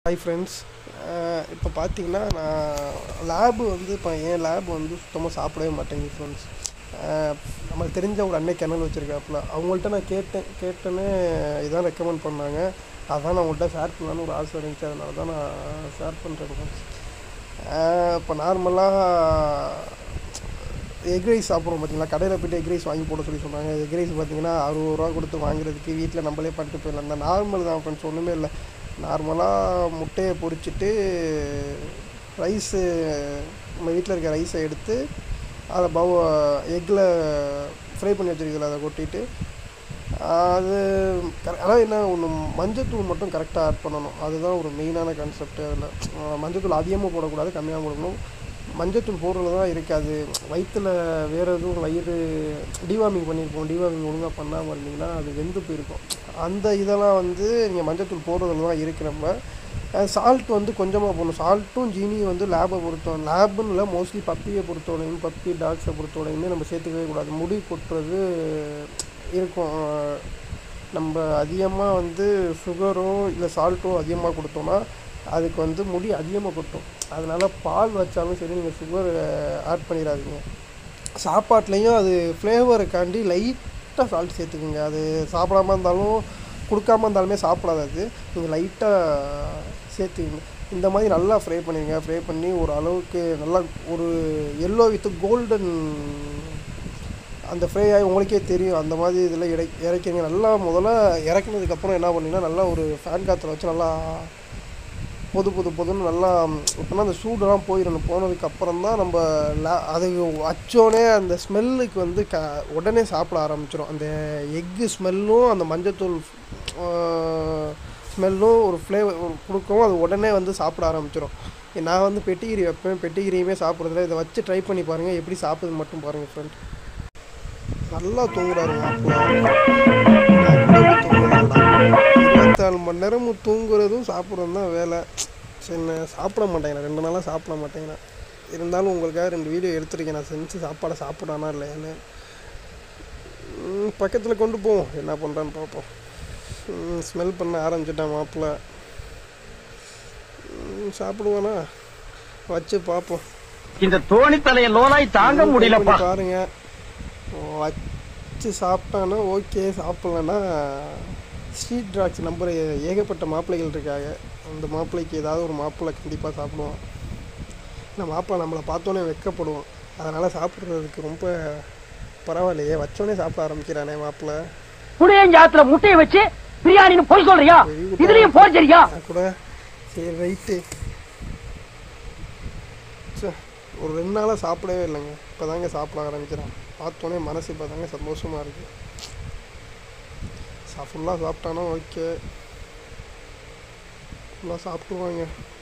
hi friends இப்போ பார்த்தீங்கன்னா நான் லேபு வந்து இப்போ என் லேப் வந்து சுத்தமாக சாப்பிடவே மாட்டேங்குது ஃப்ரெண்ட்ஸ் நம்மளுக்கு தெரிஞ்ச ஒரு அன்னை கிணல் வச்சுருக்காப்புல அவங்கள்ட்ட நான் கேட்டேன் கேட்டேன்னு இதான் ரெக்கமெண்ட் பண்ணாங்க அதான் நான் உங்கள்கிட்ட ஷேர் பண்ணலான்னு ஒரு ஆசை இருந்துச்சு அதனால தான் நான் ஷேர் பண்ணுறேன் ஃப்ரெண்ட்ஸ் இப்போ நார்மலாக எக் ரைஸ் சாப்பிட்றோம் பார்த்தீங்களா கடையில் போய்ட்டு எக் ரைஸ் வாங்கி போட சொல்லி சொன்னாங்க எக் ரைஸ் பார்த்தீங்கன்னா அறுபது ரூபா கொடுத்து வாங்குறதுக்கு வீட்டில் நம்மளே பண்ணிட்டு போயிடலாம் இந்த நார்மல் தான் ஃப்ரெண்ட்ஸ் ஒன்றுமே இல்லை நார்மலாக முட்டையை பொரிச்சிட்டு ரைஸு நம்ம வீட்டில் இருக்க ரைஸை எடுத்து அதை பவ எக்கில் ஃப்ரை பண்ணி வச்சுருக்கல அதை கொட்டிட்டு அது கரெ- ஆனால் என்ன ஒன்று மஞ்சத்தூள் மட்டும் கரெக்டாக ஆட் பண்ணணும் அதுதான் ஒரு மெயினான கான்செப்ட் அதில் மஞ்சத்தூள் அதிகமாக போடக்கூடாது கம்மியாக போடணும் மஞ்சத்தூள் போடுறது தான் இருக்காது வயிற்றில் வேறு எதுவும் வயிறு டிவார்மிங் பண்ணியிருப்போம் டிவார்மிங் ஒழுங்காக பண்ணாமல் இருந்தீங்கன்னா அது வெந்து போயிருக்கும் அந்த இதெல்லாம் வந்து நீங்கள் மஞ்சத்தூள் போடுறதுல தான் இருக்குது நம்ம சால்ட் வந்து கொஞ்சமாக போடணும் சால்ட்டும் ஜீனியும் வந்து லேபை பொறுத்தவரை லேபுன்னு இல்லை மோஸ்ட்லி பப்பியை பொறுத்தவரையும் பப்பி டாக்ஸை பொறுத்தவரையுமே நம்ம சேர்த்துக்கவே கூடாது முடி கொட்டுறது இருக்கும் நம்ம அதிகமாக வந்து சுகரோ இல்லை சால்ட்டோ அதிகமாக கொடுத்தோம்னா அதுக்கு வந்து முடி அதிகமாக கொட்டும் அதனால் பால் வச்சாலும் சரி நீங்கள் சுகர் ஆட் பண்ணிடாதீங்க சாப்பாட்லேயும் அது ஃப்ளேவருக்காண்டி லைட்டாக சால்ட் சேர்த்துக்குங்க அது சாப்பிடாம இருந்தாலும் கொடுக்காம இருந்தாலுமே சாப்பிடாது அது நீங்கள் லைட்டாக சேர்த்துக்குங்க இந்த மாதிரி நல்லா ஃப்ரை பண்ணிடுங்க ஃப்ரை பண்ணி ஒரு அளவுக்கு நல்லா ஒரு எல்லோ வித் கோல்டன் அந்த ஃப்ரை ஆகி உங்களுக்கே தெரியும் அந்த மாதிரி இதில் இறை இறக்கிங்க நல்லா முதல்ல இறக்குனதுக்கப்புறம் என்ன பண்ணீங்கன்னா நல்லா ஒரு ஃபேன் காற்றுல வச்சு நல்லா பொது பொது பொதுன்னு நல்லா இப்போனா அந்த சூடெல்லாம் போயிடணும் போனதுக்கப்புறம் தான் நம்ம ல- அது வச்சோடனே அந்த ஸ்மெல்லுக்கு வந்து க உடனே சாப்பிட ஆரம்பிச்சிடும் அந்த எக்கு ஸ்மெல்லும் அந்த மஞ்சத்தூள் ஸ்மெல்லும் ஒரு ஃப்ளேவர் கொடுக்கவும் அது உடனே வந்து சாப்பிட ஆரம்பிச்சிடும் நான் வந்து பெட்டிகிரி வைப்பேன் பெட்டிகிரியுமே சாப்பிட்றதுல இதை வச்சு ட்ரை பண்ணி பாருங்கள் எப்படி சாப்பிடுது மட்டும் பாருங்கள் ஃப்ரெண்ட் நல்லா தூங்குறாரு மாப்பிள்ளை இருபத்தாலு மணி நேரமும் தூங்குறதும் சாப்பிட்றதும் தான் வேலை சரி நான் சாப்பிட மாட்டேங்கிறேன் ரெண்டு நாளாக சாப்பிட மாட்டேங்கிறேன் இருந்தாலும் உங்களுக்காக ரெண்டு வீடியோ எடுத்துருக்கேன் நான் செஞ்சு சாப்பாடை சாப்பிடானா இல்லையான்னு பக்கத்தில் கொண்டு போவோம் என்ன பண்ணுறான்னு பார்ப்போம் ஸ்மெல் பண்ண ஆரம்பிச்சிட்டான் மாப்பிள்ளை ம், சாப்பிடுவானா வச்சு பார்ப்போம் இந்த தோணி தலைய லோனாய் தாங்க ட்ரை முடியலப்பா பண்ணி பாருங்க வச்சு சாப்பிட்டானா ஓகே சாப்பிட்லன்னா ஸ்ட்ரீட் ட்ராக்ஸ் நம்புற ஏகப்பட்ட மாப்பிள்ளைகள் இருக்காங்க அந்த மாப்பிள்ளைக்கு ஏதாவது ஒரு மாப்பிள்ளை கண்டிப்பாக சாப்பிடுவான் இந்த மாப்பிள்ளை நம்மளை பார்த்தோன்னே வெக்கப்படுவோம் அதனால் சாப்பிட்றதுக்கு ரொம்ப பரவாயில்லையே வச்சோன்னே சாப்பிட ஆரம்பிக்கிறானே மாப்பிள்ளை புளியஞ்சாத்துல முட்டைய வச்சு பிரியாணின்னு போய் சொல்றியா இதுலயும் போர்ஜரியா நான் கூட சரி ரைட்டு ச்சே ஒரு ரெண்டு நாளாக சாப்பிடவே இல்லைங்க இப்போ தாங்க சாப்பிட ஆரம்பிக்கிறேன் பார்த்தோன்னே மனசு இப்போ தாங்க சந்தோஷமாக இருக்குது சா ஃபுல்லாக சாப்பிட்டானா ஓகே ஃபுல்லாக சாப்பிடுவாங்க